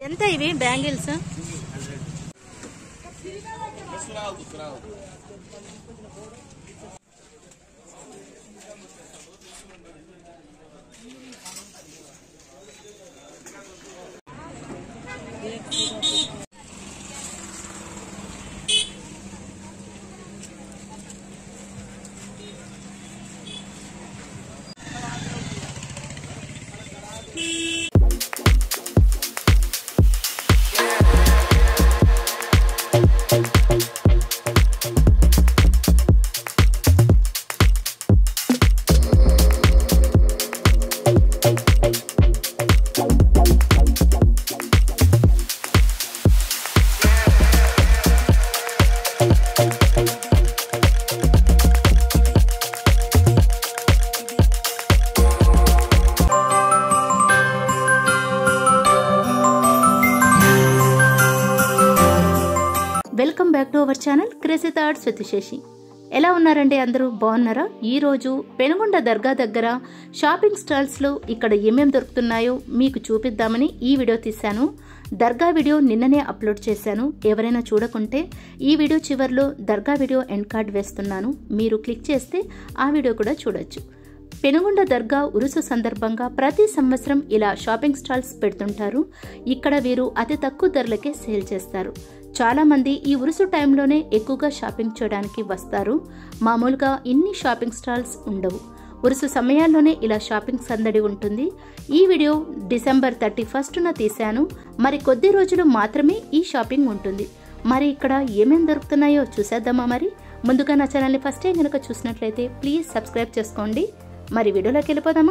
ఎంత ఇవి bangles welcome back to our channel crazy thoughts with Shashi ఎలా ఉన్నారండి అందరూ బాగున్నారా ఈ రోజు పెనుగొండ దర్గా దగ్గర షాపింగ్ స్టాల్స్లో ఇక్కడ ఏమేం దొరుకుతున్నాయో మీకు చూపిద్దామని ఈ వీడియో తీశాను దర్గా వీడియో నిన్ననే అప్లోడ్ చేశాను ఎవరైనా చూడకుంటే ఈ వీడియో చివర్లో దర్గా వీడియో ఎండ్ కార్డ్ వేస్తున్నాను మీరు క్లిక్ చేస్తే ఆ వీడియో కూడా చూడొచ్చు పెనుగొండ దర్గా ఉరుసు సందర్భంగా ప్రతి సంవత్సరం ఇలా షాపింగ్ స్టాల్స్ పెడుతుంటారు ఇక్కడ వీరు అతి తక్కువ ధరలకే సేల్ చేస్తారు చాలా మంది ఈ ఉరుసు టైంలోనే ఎక్కువగా షాపింగ్ చేయడానికి వస్తారు మామూలుగా ఇన్ని షాపింగ్ స్టాల్స్ ఉండవు ఉరుసు సమయాల్లోనే ఇలా షాపింగ్ సందడి ఉంటుంది ఈ వీడియో డిసెంబర్ థర్టీ ఫస్ట్న తీశాను మరి కొద్ది రోజులు మాత్రమే ఈ షాపింగ్ ఉంటుంది మరి ఇక్కడ ఏమేం దొరుకుతున్నాయో చూసేద్దామా మరి ముందుగా నా ఛానల్ని ఫస్ట్ టైం కనుక చూసినట్లయితే ప్లీజ్ సబ్స్క్రైబ్ చేసుకోండి మరి వీడియోలోకి వెళ్ళిపోదామా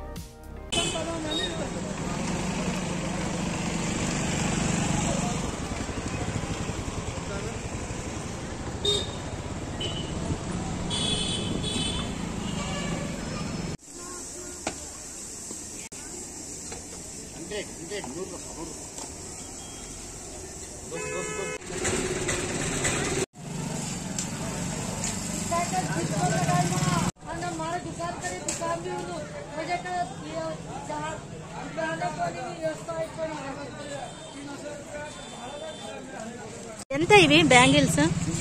અને મારે દુકાન કરી દુકાન બી હતું म्हणजे તો ચાર દુકાन પણ વ્યવસ્થા પણ ఎంత ఇవి బ్యాంగిల్స్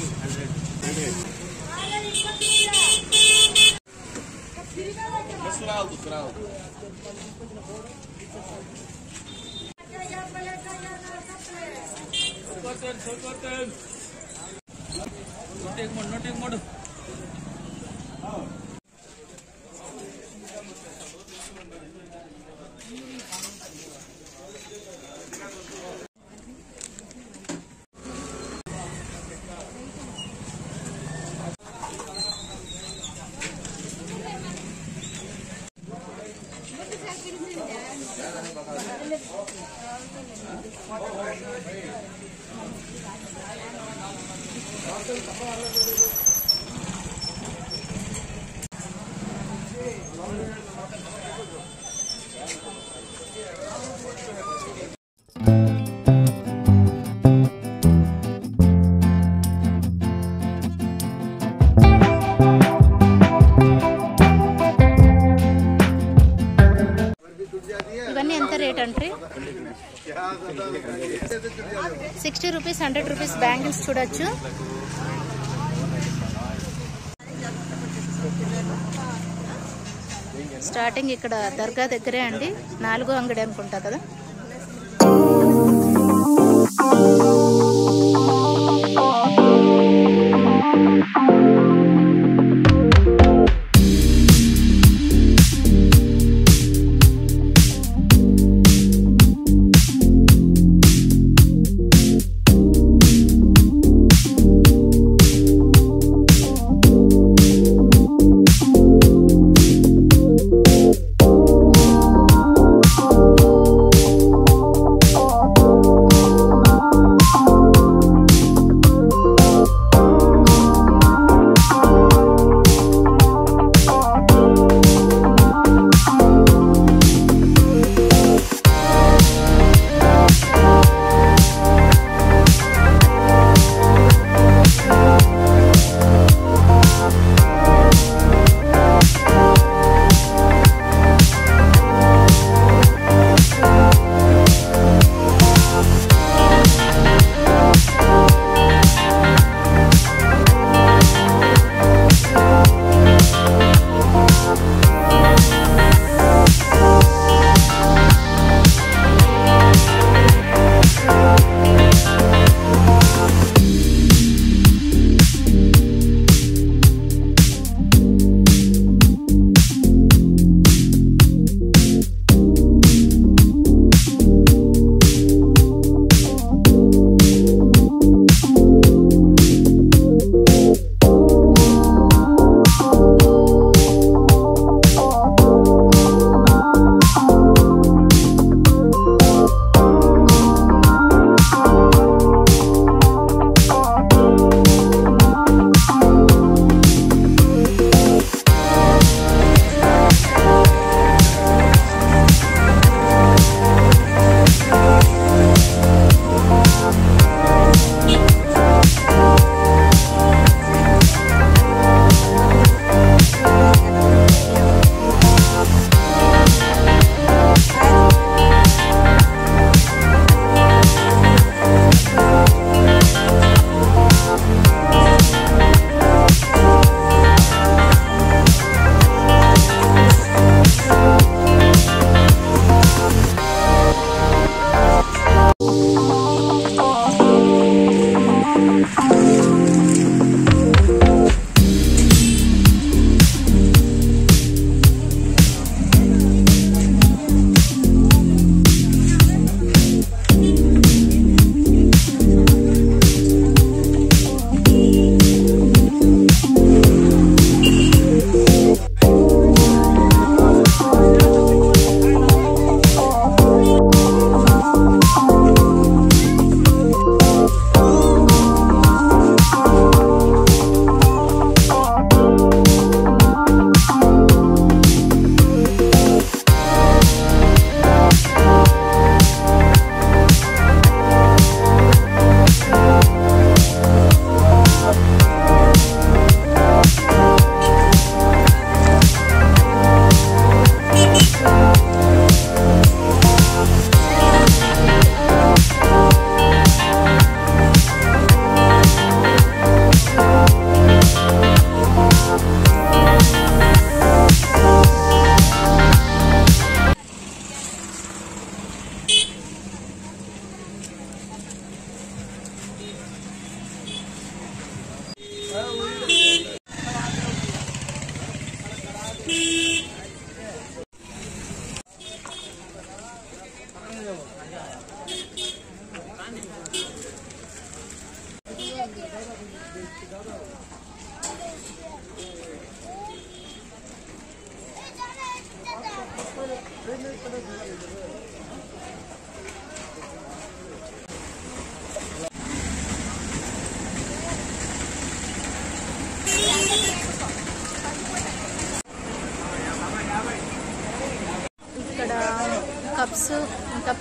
ఇవన్నీ ఎంత రేట్ అంటే sixty rupees hundred rupees bangles చూడొచ్చు స్టార్టింగ్ ఇక్కడ దర్గా దగ్గరే అండి నాలుగో అంగడి అనుకుంటా కదా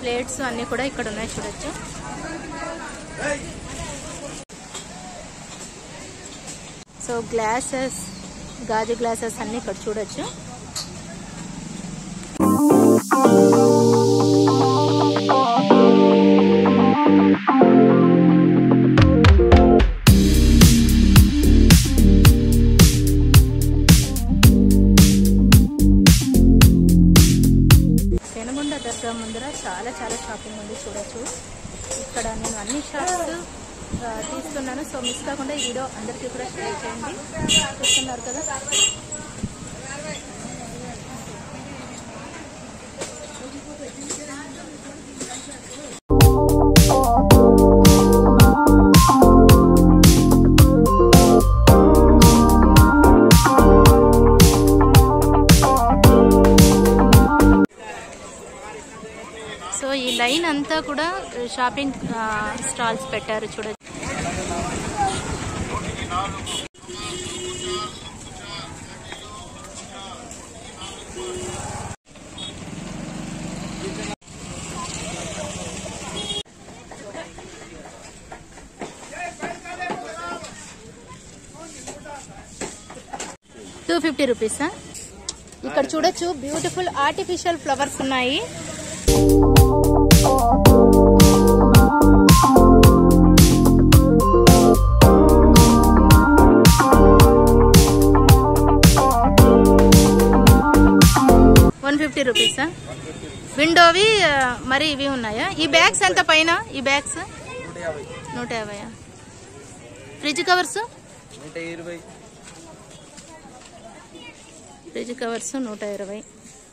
ప్లేట్స్ అన్నీ కూడా ఇక్కడ ఉన్నాయి చూడొచ్చు సో గ్లాసెస్ గాజు గ్లాసెస్ అన్నీ ఇక్కడ చూడొచ్చు పెనుగొండ దర్గా ముందర చాలా చాలా షాపింగ్ ఉంది చూడొచ్చు ఇక్కడ నేను అన్ని షాప్స్ ఆ, తీస్తున్నాను సో మిస్ కాకుండా ఈ వీడియో అందరికీ కూడా షేర్ చేయండి చూస్తున్నారు కదా సో ఈ లైన్ అంతా కూడా షాపింగ్ ఆ, స్టాల్స్ పెట్టారు చూడొచ్చు టూ ఫిఫ్టీ రూపీసా ఇక్కడ చూడొచ్చు బ్యూటిఫుల్ ఆర్టిఫిషియల్ ఫ్లవర్స్ ఉన్నాయి వన్ ఫిఫ్టీ రూపీసా విండోవి ఆ, మరి ఇవి ఉన్నాయా ఈ బ్యాగ్స్ ఎంత పైన ఈ బ్యాగ్స్ నూట యాభై ఫ్రిడ్జ్ కవర్స్ నూట ఇరవై ఫ్రిడ్జ్ కవర్స్ నూట ఇరవై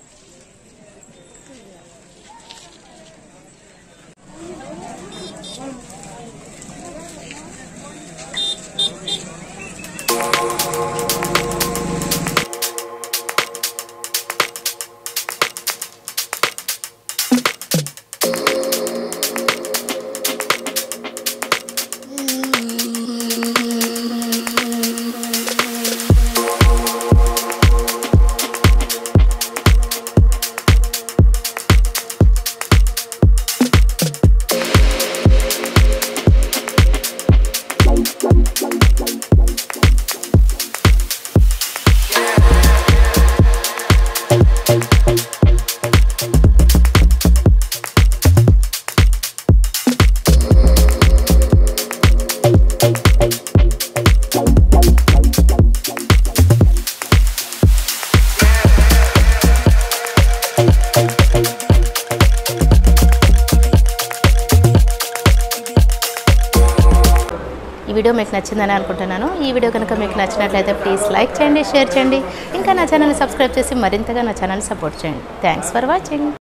ఈ వీడియో మీకు నచ్చిందని అనుకుంటున్నాను ఈ వీడియో కనుక మీకు నచ్చినట్లయితే ప్లీజ్ లైక్ చేయండి షేర్ చేయండి ఇంకా నా ఛానల్ని సబ్స్క్రైబ్ చేసి మరింతగా నా ఛానల్ సపోర్ట్ చేయండి థ్యాంక్స్ ఫర్ వాచింగ్